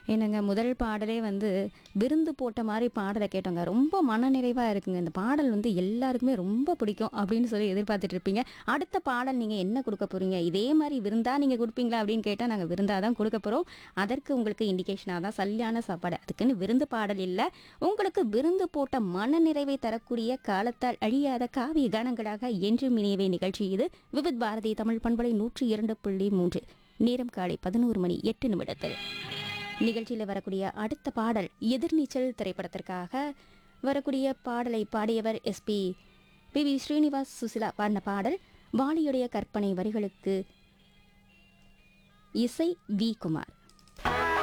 என்னங்க முதல் பாடலே வந்து விருந்து போட்ட மாதிரி பாடலை கேட்டோங்க ரொம்ப மனநிறைவாக இருக்குங்க இந்த பாடல் வந்து எல்லாருக்குமே ரொம்ப பிடிக்கும் அப்படின்னு சொல்லி எதிர்பார்த்துட்டு இருப்பீங்க அடுத்த பாடல் நீங்கள் என்ன கொடுக்க போறீங்க இதே மாதிரி விருந்தா நீங்கள் கொடுப்பீங்களா அப்படின்னு கேட்டால் நாங்கள் விருந்தா தான் கொடுக்க போகிறோம் அதற்கு உங்களுக்கு இண்டிகேஷனாக தான் சல்லியான சாப்பாடு அதுக்குன்னு விருந்து பாடல் இல்லை உங்களுக்கு விருந்து போட்ட மனநிறைவை தரக்கூடிய காலத்தால் அழியாத காவிய கானங்களாக என்றும் இணையவே நிகழ்ச்சி இது விவித் பாரதி தமிழ் பண்பலை நூற்றி இரண்டு புள்ளி மூன்று நேரம் காலை பதினோரு மணி எட்டு நிமிடத்தில் நிகழ்ச்சியில் வரக்கூடிய அடுத்த பாடல் எதிர்நீச்சல் திரைப்படத்திற்காக வரக்கூடிய பாடலை பாடியவர் SP B V Srinivas Susheela பாடின பாடல் வாலியுடைய கற்பனை வரிகளுக்கு இசை வி குமார்